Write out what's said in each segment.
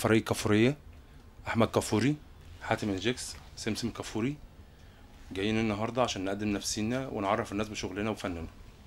فريق كافوريه احمد كافوري حاتم الجكس سمسم كافوري جايين النهارده عشان نقدم نفسينا ونعرف الناس بشغلنا وفننا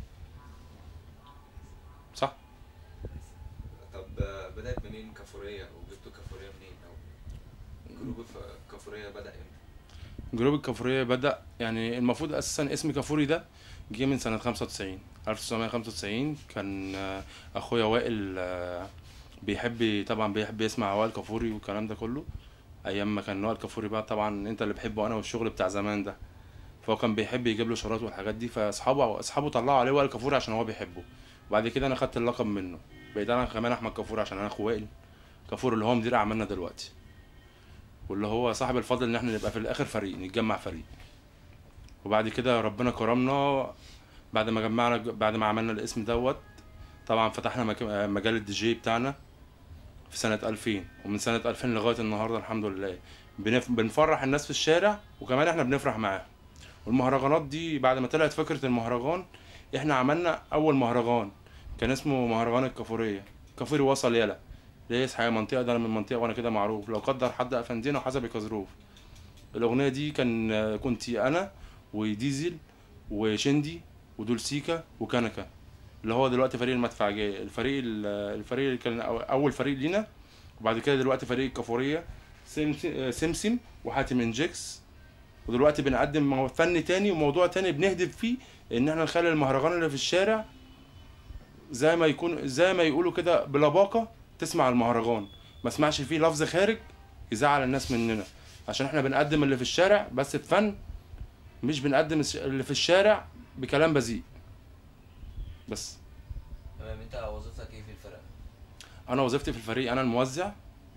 صح طب آه، بدأت منين كافورية وجبتوا كافورية منين أو جروب ف- كافورية بدأ امتى؟ جروب الكافوريه بدأ يعني المفروض اساسا اسم كافوري ده جه من سنة 95 1995 كان آه، اخويا وائل آه، بيحب طبعا بيحب يسمع وائل كافوري والكلام ده كله ايام ما كان وائل كافوري بقى طبعا انت اللي بحبه انا والشغل بتاع زمان ده فهو كان بيحب يجيب له شرايط والحاجات دي فاصحابه اصحابه طلعوا عليه وائل كافوري عشان هو بيحبه وبعد كده انا خدت اللقب منه بقيت انا كمان احمد كافوري عشان انا اخو وائل كافوري اللي هو مدير اعمالنا دلوقتي واللي هو صاحب الفضل ان احنا نبقى في الاخر فريق نتجمع فريق وبعد كده ربنا كرمنا بعد ما جمعنا بعد ما عملنا الاسم دوت طبعا فتحنا مك- مجال الدي جي بتاعنا في سنة 2000 ومن سنة 2000 لغاية النهاردة الحمد لله بنف... بنفرح الناس في الشارع وكمان احنا بنفرح معاهم والمهرجانات دي بعد ما طلعت فكرة المهرجان احنا عملنا أول مهرجان كان اسمه مهرجان الكافورية كافوري وصل يلا ليه يصحى منطقة ده أنا من منطقة وأنا كده معروف لو قدر حد أفندينا وحسب كظروف الأغنية دي كان كنت أنا وديزل وشندي ودولسيكا وكنكا اللي هو دلوقتي فريق المدفعجية الفريق ال- الفريق اللي كان أو- أول فريق لينا وبعد كده دلوقتي فريق الكافورية سمسم, سمسم وحاتم انجكس ودلوقتي بنقدم مو- فن تاني وموضوع تاني بنهدف فيه ان احنا نخلي المهرجان اللي في الشارع زي ما يكون زي ما يقولوا كده بلباقة تسمع المهرجان ما اسمعش فيه لفظ خارج يزعل الناس مننا عشان احنا بنقدم اللي في الشارع بس بفن مش بنقدم الش- اللي في الشارع بكلام بذيء بس تمام انت وظيفتك ايه في الفرقه؟ انا وظيفتي في الفريق انا الموزع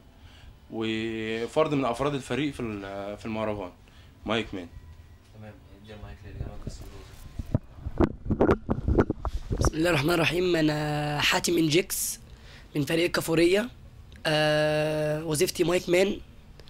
وفرد من افراد الفريق في ال- في المهرجان مايك مان تمام ادي المايك اللي جنبك بس بالوظيفه بسم الله الرحمن الرحيم انا حاتم انجكس من فريق الكافورية آه وظيفتي مايك مان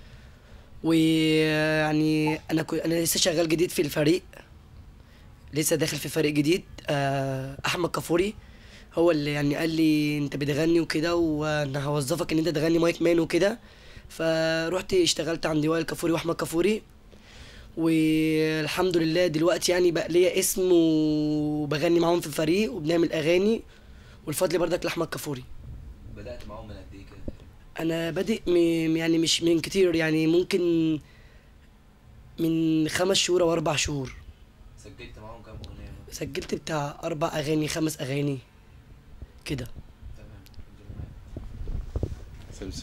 ويعني انا كو انا لسه شغال جديد في الفريق لسه داخل في فريق جديد آه احمد كافوري هو اللي يعني قال لي انت بتغني وكده وانا هوظفك ان انت تغني مايك مان وكده فروحت اشتغلت عند وائل كافوري واحمد كافوري والحمد لله دلوقتي يعني بقى ليا اسم وبغني معاهم في الفريق وبنعمل اغاني والفضل بردك لاحمد كافوري بدات معاهم من قد ايه كده انا بادئ م- يعني مش من كتير يعني ممكن من خمس شهور او اربع شهور سجلت معاهم كام اغنيه بقى؟ سجلت بتاع اربع اغاني خمس اغاني كده تمام ادي المايك. سمسم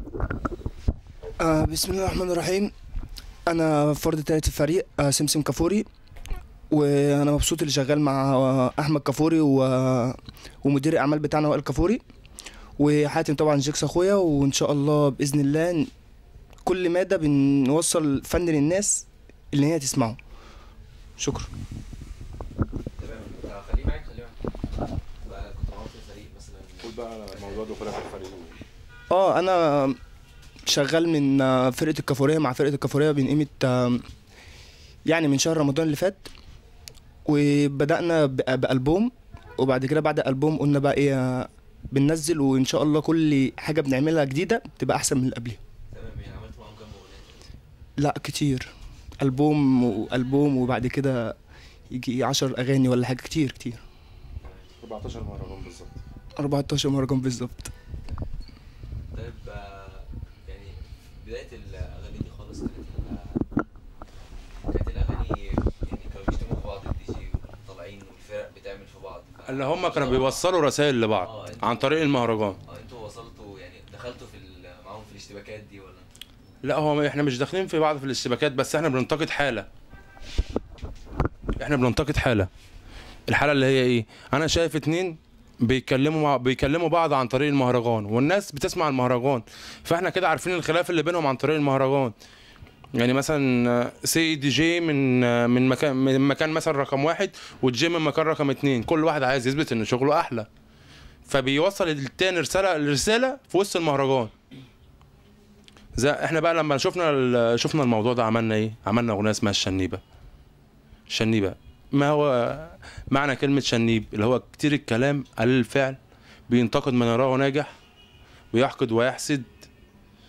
آه بسم الله الرحمن الرحيم انا فرد تالت الفريق آه سمسم كافوري وانا مبسوط اللي شغال مع آه، احمد كافوري و... ومدير الاعمال بتاعنا وائل كافوري وحاتم طبعا جيكس اخويا وان شاء الله باذن الله ن- كل مادة بنوصل فن للناس اللي هي تسمعه شكرا تمام آه، خليه معاك خليه معاك بقى كنت معاهم في الفريق مثلا قول بقى موضوع دخولك في الفريق اه انا شغال من آه، فرقه الكافوريه مع فرقه الكافوريه من قيمه آه، يعني من شهر رمضان اللي فات وبدانا ب- بالبوم وبعد كده بعد الالبوم قلنا بقى ايه آه، بننزل وان شاء الله كل حاجه بنعملها جديده تبقى احسن من اللي قبلها تمام يعني عملت معاهم كام اغنيه لا كتير البوم والبوم وبعد كده يجي عشر اغاني ولا حاجه كتير كتير 14 مهرجان بالظبط 14 مهرجان بالظبط طيب آه، يعني بدايه الاغاني دي خالص كانت ال- كانت الاغاني يعني كانوا بيشتموا في بعض الدي جي وطالعين والفرق بتعمل في بعض ف- اللي هم كانوا بيوصلوا رسائل لبعض آه، انت- عن طريق المهرجان اه انتوا وصلتوا يعني دخلتوا في ال- معاهم في الاشتباكات دي ولا لا هو احنا مش داخلين في بعض في الاشتباكات بس احنا بننتقد حاله احنا بننتقد حاله الحاله اللي هي ايه انا شايف اتنين بيتكلموا مع بيكلموا بعض عن طريق المهرجان والناس بتسمع المهرجان فاحنا كده عارفين الخلاف اللي بينهم عن طريق المهرجان يعني مثلا سي دي جي من من مكان من مكان مثلا رقم واحد والجي من مكان رقم اتنين كل واحد عايز يثبت ان شغله احلى فبيوصل التاني رساله رساله في وسط المهرجان زي احنا بقى لما شفنا ال- شفنا الموضوع ده عملنا ايه عملنا اغنيه اسمها الشنيبه الشنيبه ما هو معنى كلمه شنيب اللي هو كتير الكلام قليل الفعل بينتقد من يراه ناجح ويحقد ويحسد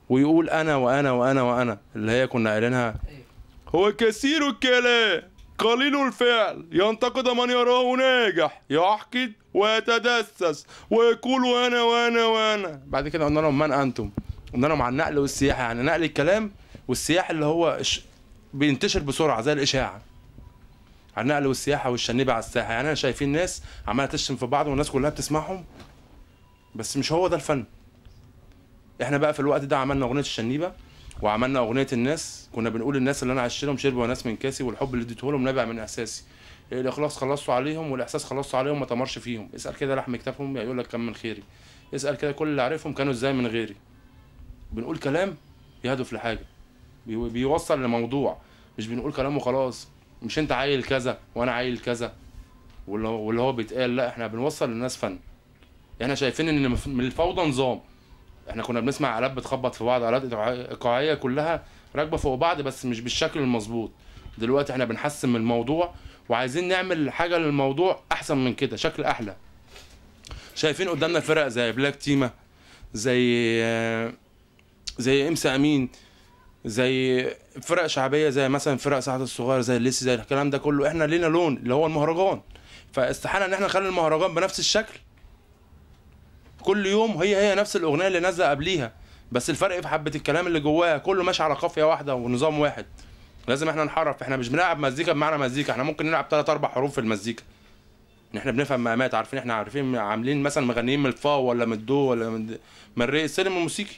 ويقول انا وانا وانا وانا اللي هي كنا قايلينها هو كثير الكلام قليل الفعل ينتقد من يراه ناجح يحقد ويتدسس ويقول انا وانا وانا بعد كده قلنا لهم من انتم قلنا لهم عن النقل والسياحه يعني نقل الكلام والسياح اللي هو إش- بينتشر بسرعه زي الاشاعه على النقل والسياحه والشنيبه على الساحه يعني انا شايفين ناس عماله تشتم في بعض والناس كلها بتسمعهم بس مش هو ده الفن احنا بقى في الوقت ده عملنا اغنيه الشنيبه وعملنا اغنيه الناس كنا بنقول الناس اللي انا عشت لهم شربوا ناس من كاسي والحب اللي اديته لهم نابع من احساسي الاخلاص خلصته عليهم والاحساس خلصته عليهم ما تمرش فيهم اسال كده لحم كتافهم يقول لك كم من خيري اسال كده كل اللي عارفهم كانوا ازاي من غيري بنقول كلام يهدف لحاجه بي- بيوصل لموضوع مش بنقول كلام وخلاص مش انت عايل كذا وانا عايل كذا واللي هو واللي هو بيتقال لا احنا بنوصل للناس فن احنا شايفين ان مف- من الفوضى نظام احنا كنا بنسمع آلات بتخبط في بعض آلات إيقاعية- ايقاعيه كلها راكبه فوق بعض بس مش بالشكل المظبوط دلوقتي احنا بنحسن من الموضوع وعايزين نعمل حاجه للموضوع احسن من كده شكل احلى شايفين قدامنا فرق زي بلاك تيما زي زي امس امين زي فرق شعبيه زي مثلا فرق سعد الصغير زي الليسي زي الكلام ده كله احنا لينا لون اللي هو المهرجان فاستحاله ان احنا نخلي المهرجان بنفس الشكل كل يوم هي هي نفس الاغنيه اللي نازله قبليها بس الفرق في حبه الكلام اللي جواها كله ماشي على قافيه واحده ونظام واحد لازم احنا نحرف احنا مش بنلعب مزيكا بمعنى مزيكا احنا ممكن نلعب ثلاث اربع حروف في المزيكا ان احنا بنفهم مقامات عارفين احنا عارفين عاملين مثلا مغنيين من الفا ولا من الدو ولا من من الري السلم الموسيقي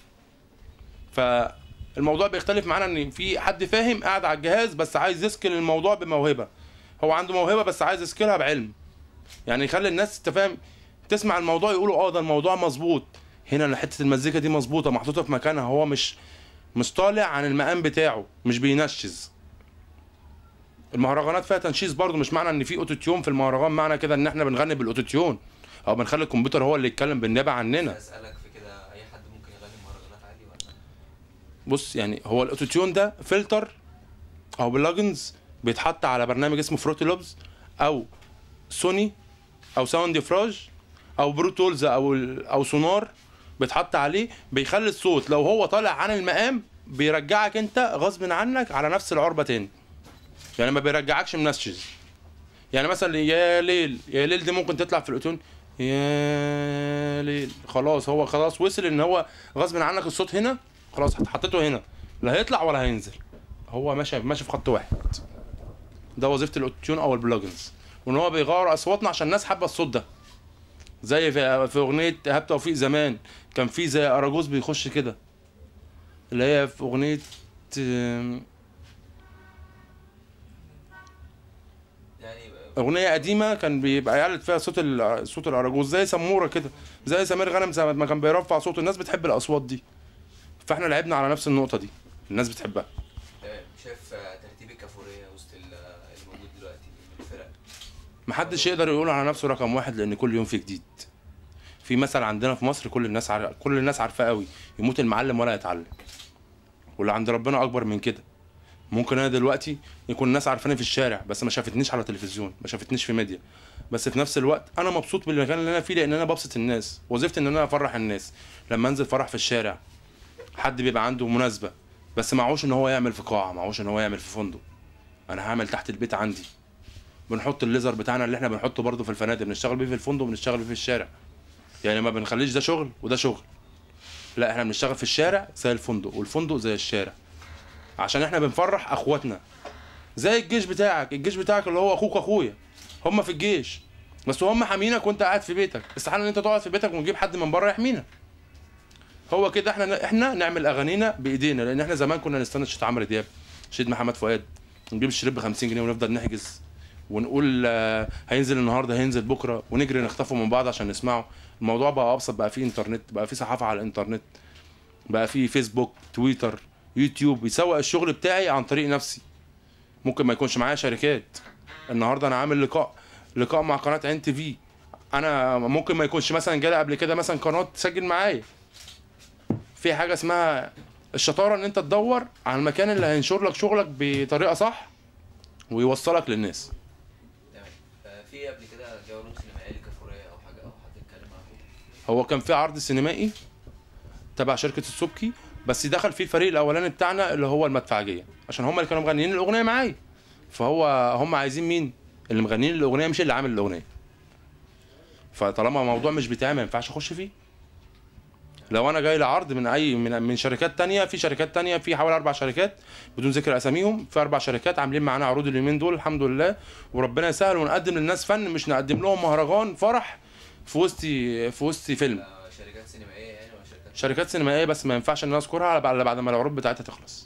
فالموضوع بيختلف معانا ان في حد فاهم قاعد على الجهاز بس عايز يسكن الموضوع بموهبه هو عنده موهبه بس عايز يسكنها بعلم يعني يخلي الناس تفهم تسمع الموضوع يقولوا اه ده الموضوع مظبوط هنا حته المزيكا دي مظبوطه محطوطه في مكانها هو مش مش طالع عن المقام بتاعه مش بينشز المهرجانات فيها تنشيز برضو مش معنى ان في اوتوتيون في المهرجان معنى كده ان احنا بنغني بالاوتوتيون او بنخلي الكمبيوتر هو اللي يتكلم بالنيابه عننا اسالك في كده اي حد ممكن يغني مهرجانات عادي ولا بص يعني هو الاوتوتيون ده فلتر او بلجنز بيتحط على برنامج اسمه فروتي لوبز او سوني او ساوند فراج او برو تولز او ال- او سونار بيتحط عليه بيخلي الصوت لو هو طالع عن المقام بيرجعك انت غصب عنك على نفس العربه تاني يعني ما بيرجعكش منسجز يعني مثلا يا ليل يا ليل دي ممكن تطلع في الاوتون يا ليل خلاص هو خلاص وصل ان هو غصب عنك الصوت هنا خلاص حطيته هنا لا هيطلع ولا هينزل هو ماشي ماشي في خط واحد ده وظيفه الاوتون او البلجنز وان هو بيغير اصواتنا عشان الناس حابه الصوت ده زي في, في اغنيه ايهاب توفيق زمان كان في زي اراجوز بيخش كده اللي هي في اغنيه آم، يعني اغنيه قديمه كان بيبقى يعلت فيها صوت ال- صوت الاراجوز زي سموره كده زي سمير غانم ساعة ما كان بيرفع صوته الناس بتحب الاصوات دي فاحنا لعبنا على نفس النقطه دي الناس بتحبها تمام شايف آه، ترتيب الكافوريه وسط ال- الموجود دلوقتي من الفرق محدش يقدر يقول على نفسه رقم واحد لان كل يوم في جديد في مثل عندنا في مصر كل الناس عار... كل الناس عارفاه قوي يموت المعلم ولا يتعلم واللي عند ربنا اكبر من كده ممكن انا دلوقتي يكون الناس عارفاني في الشارع بس ما شافتنيش على تلفزيون ما شافتنيش في ميديا بس في نفس الوقت انا مبسوط بالمكان اللي انا فيه لان انا ببسط الناس وظيفتي ان انا افرح الناس لما انزل فرح في الشارع حد بيبقى عنده مناسبه بس معهوش ان هو يعمل في قاعه معهوش ان هو يعمل في فندق انا هعمل تحت البيت عندي بنحط الليزر بتاعنا اللي احنا بنحطه برضه في الفنادق بنشتغل بيه في الفندق وبنشتغل بيه في الشارع يعني ما بنخليش ده شغل وده شغل لا احنا بنشتغل في الشارع زي الفندق والفندق زي الشارع عشان احنا بنفرح اخواتنا زي الجيش بتاعك الجيش بتاعك اللي هو اخوك اخويا هم في الجيش بس هم حامينك وانت قاعد في بيتك استحاله ان انت تقعد في بيتك ونجيب حد من بره يحمينا هو كده احنا احنا نعمل اغانينا بايدينا لان احنا زمان كنا نستنى شريط عمرو دياب شريط محمد فؤاد نجيب الشريط ب 50 جنيه ونفضل نحجز ونقول آه، هينزل النهارده هينزل بكره ونجري نخطفه من بعض عشان نسمعه الموضوع بقى ابسط بقى فيه انترنت بقى فيه صحافه على الانترنت بقى فيه فيسبوك تويتر يوتيوب بيسوق الشغل بتاعي عن طريق نفسي ممكن ما يكونش معايا شركات النهارده انا عامل لقاء لقاء مع قناه عين تي في انا ممكن ما يكونش مثلا جالي قبل كده مثلا قناه تسجل معايا في حاجه اسمها الشطاره ان انت تدور على المكان اللي هينشر لك شغلك بطريقه صح ويوصلك للناس تمام آه، في قبل كده جو سينمائي لكافوريه او حاجه او حد اتكلم عنه هو كان في عرض سينمائي تبع شركه السبكي بس دخل فيه الفريق الاولاني بتاعنا اللي هو المدفعجيه عشان هم اللي كانوا مغنيين الاغنيه معايا فهو هم عايزين مين اللي مغنيين الاغنيه مش اللي عامل الاغنيه فطالما الموضوع مش بتاعي ما ينفعش اخش فيه لو انا جاي لعرض من اي من من شركات تانية في شركات تانية في حوالي اربع شركات بدون ذكر اساميهم في اربع شركات عاملين معانا عروض اليومين دول الحمد لله وربنا يسهل ونقدم للناس فن مش نقدم لهم مهرجان فرح في وسط في وسط فيلم آه، شركات سينمائيه يعني ولا شركات شركات سينمائيه بس ما ينفعش ان انا اذكرها الا بعد- إلا بعد ما العروض بتاعتها تخلص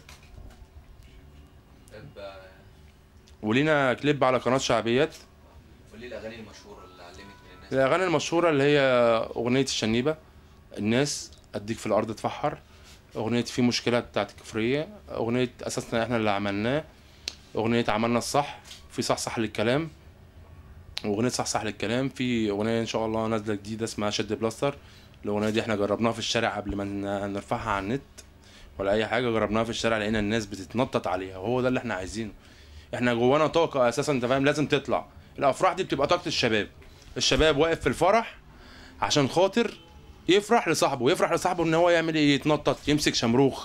طب آه، ولينا كليب على قناه شعبيات قولي الاغاني المشهوره اللي علمت من الناس الاغاني المشهوره اللي هي اغنيه الشنيبه الناس اديك في الارض تفحر اغنيه في مشكله بتاعت الكفريه اغنيه اساسنا احنا اللي عملناه اغنيه عملنا الصح في صح صح للكلام واغنيه صح صح للكلام في اغنيه ان شاء الله نازله جديده اسمها شد بلاستر الاغنيه دي احنا جربناها في الشارع قبل ما ن- نرفعها على النت ولا اي حاجه جربناها في الشارع لقينا الناس بتتنطط عليها وهو ده اللي احنا عايزينه احنا جوانا طاقه اساسا انت فاهم لازم تطلع الافراح دي بتبقى طاقه الشباب الشباب واقف في الفرح عشان خاطر يفرح لصاحبه يفرح لصاحبه ان هو يعمل ايه يتنطط يمسك شمروخ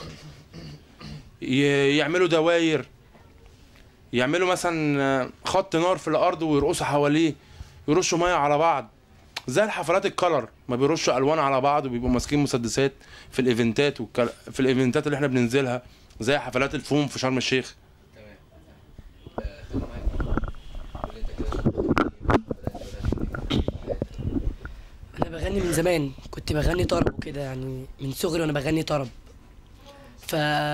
ي- يعملوا دواير يعملوا مثلا خط نار في الارض ويرقصوا حواليه يرشوا ميه على بعض زي الحفلات الكلر ما بيرشوا الوان على بعض وبيبقوا ماسكين مسدسات في الايفنتات والكل... في الايفنتات اللي احنا بننزلها زي حفلات الفوم في شرم الشيخ تمام آه، خلينا معاك قول انت كده بدأت تغني. انا بغني من زمان كنت بغني طرب وكده يعني من صغري وانا بغني طرب ف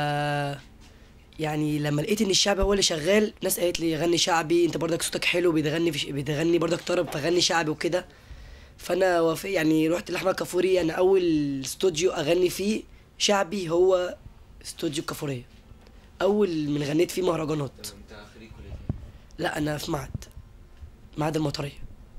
يعني لما لقيت ان الشعب هو اللي شغال ناس قالت لي غني شعبي انت برضك صوتك حلو بتغني في ش... بتغني برضك طرب فغني شعبي وكده فانا وافق يعني رحت لاحمد كافوري انا اول استوديو اغني فيه شعبي هو استوديو كافورية اول من غنيت فيه مهرجانات طب انت خريج كليه ايه؟ لا انا في معهد معهد المطريه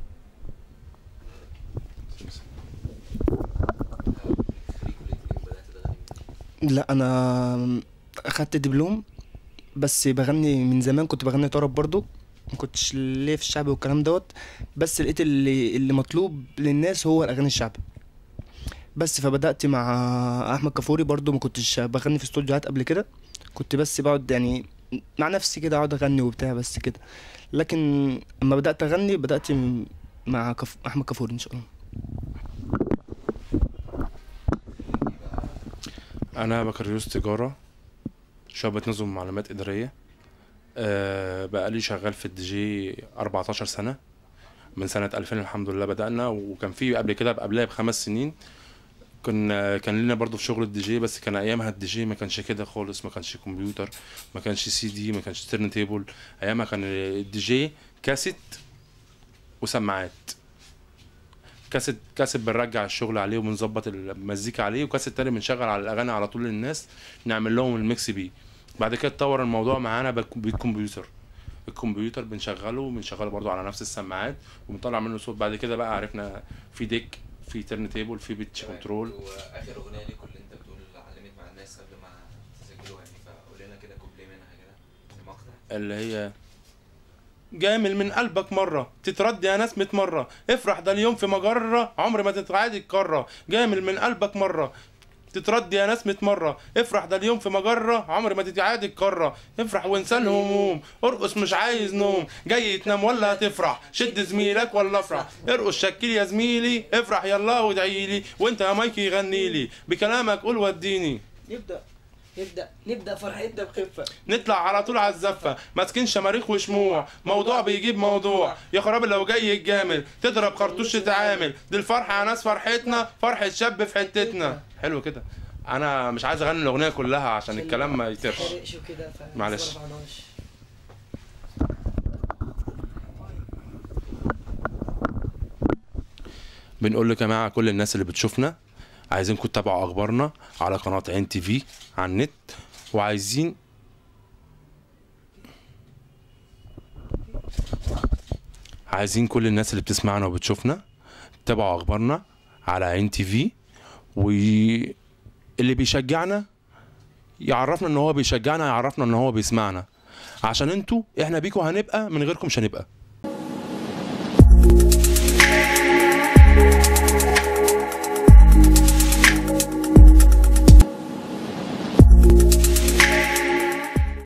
خريج كليه ايه وبدات تغني من لا انا اخدت دبلوم بس بغني من زمان كنت بغني طرب برضو ما كنتش ليا في الشعبي والكلام دوت بس لقيت اللي اللي مطلوب للناس هو الاغاني الشعبي بس فبدات مع احمد كافوري برضو ما كنتش بغني في استوديوهات قبل كده كنت بس بقعد يعني مع نفسي كده اقعد اغني وبتاع بس كده لكن اما بدات اغني بدات م- مع كف... احمد كافوري ان شاء الله انا بكالوريوس تجاره شعبة نظم معلومات اداريه أه بقالي شغال في الدي جي 14 سنه من سنه 2000 الحمد لله بدانا وكان في قبل كده قبلها بخمس سنين كنا كان لنا برضو في شغل الدي جي بس كان ايامها الدي جي ما كانش كده خالص ما كانش كمبيوتر ما كانش سي دي ما كانش تيرن تيبل ايامها كان الدي جي كاسيت وسماعات كاسيت كاسيت بنرجع الشغل عليه وبنظبط المزيكا عليه وكاسيت تاني بنشغل على الاغاني على طول للناس نعمل لهم الميكس بيه بعد كده اتطور الموضوع معانا بالك- بالكمبيوتر الكمبيوتر بنشغله بنشغله برضو على نفس السماعات وبنطلع منه صوت بعد كده بقى عرفنا في ديك في تيرن تيبل في بيتش تمام. كنترول واخر اغنيه ليكوا اللي انت بتقول علمت مع الناس قبل ما تسجلوها يعني فقول لنا كده كوبليه منها كده المقطع اللي هي جامل من قلبك مرة تترد يا ناس 100 مرة افرح ده اليوم في مجرة عمر ما تتعاد الكرة جامل من قلبك مرة تترد يا ناس 100 مرة افرح ده اليوم في مجرة عمر ما تتعاد الكرة افرح وانسى الهموم ارقص مش عايز نوم جاي تنام ولا هتفرح شد زميلك ولا افرح ارقص شكل يا زميلي افرح يلا وادعي لي وانت يا مايكي غني لي بكلامك قول وديني نبدا نبدا نبدا فرحتنا بخفه نطلع على طول على الزفه ماسكين شماريخ وشموع موضوع بيجيب موضوع يا خراب لو جاي الجامل تضرب خرطوش تتعامل دي الفرحه يا ناس فرحتنا فرحه شاب في حتتنا حلو كده انا مش عايز اغني الاغنيه كلها عشان الكلام ما يترش حرقش وكده ف- معلش. ما رفعناش. بنقول لك يا جماعه كل الناس اللي بتشوفنا عايزينكم تتابعوا اخبارنا على قناه عين تي في على النت وعايزين عايزين كل الناس اللي بتسمعنا وبتشوفنا تتابعوا اخبارنا على عين تي في واللي بيشجعنا يعرفنا ان هو بيشجعنا يعرفنا ان هو بيسمعنا عشان انتوا احنا بيكوا هنبقى من غيركم مش هنبقى